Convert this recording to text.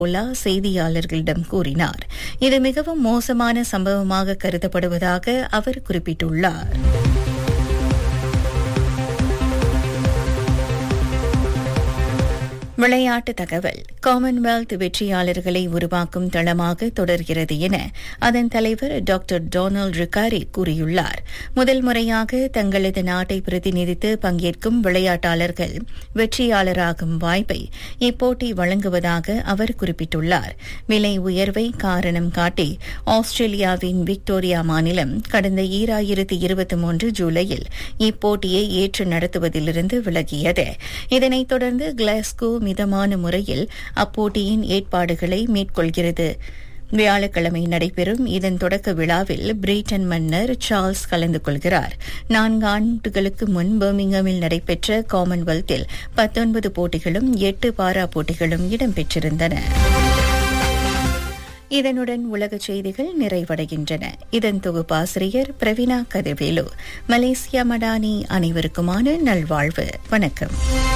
ஒலா செய்தியாளர்களிடம் கூறினார் இது மிகவும் மோசமான சம்பவமாக கருதப்படுவதாக அவர் குறிப்பிட்டுள்ளார் விளையாட்டு தகவல் காமன்வெல்த் வெற்றியாளர்களை உருவாக்கும் தளமாக தொடர்கிறது என அதன் தலைவர் டாக்டர் டொனால்டு ரிகாரி கூறியுள்ளார் முதல் முறையாக தங்களது நாட்டை பிரதிநிதித்து பங்கேற்கும் விளையாட்டாளர்கள் வெற்றியாளராகும் வாய்ப்பை இப்போட்டி வழங்குவதாக அவர் குறிப்பிட்டுள்ளார் விலை உயர்வை காரணம் காட்டி ஆஸ்திரேலியாவின் விக்டோரியா மாநிலம் கடந்த ஈராயிரத்தி இருபத்தி மூன்று ஜூலையில் இப்போட்டியை ஏற்று நடத்துவதிலிருந்து விலகியது இதனைத் தொடர்ந்து கிளாஸ்கோ மிதமான முறையில் அப்போட்டியின் ஏற்பாடுகளை மேற்கொள்கிறது வியாழக்கிழமை நடைபெறும் இதன் தொடக்க விழாவில் பிரிட்டன் மன்னர் சார்ல்ஸ் கலந்து கொள்கிறார் நான்கு ஆண்டுகளுக்கு முன் பர்மிங்கமில் நடைபெற்ற காமன்வெல்த்தில் பத்தொன்பது போட்டிகளும் எட்டு பாரா போட்டிகளும் இடம்பெற்றிருந்தன இதனுடன் உலக செய்திகள் நிறைவடைகின்றன இதன் தொகுப்பாசிரியர் பிரவீனா கதிர்வேலு மலேசியா மடானி அனைவருக்குமான நல்வாழ்வு வணக்கம்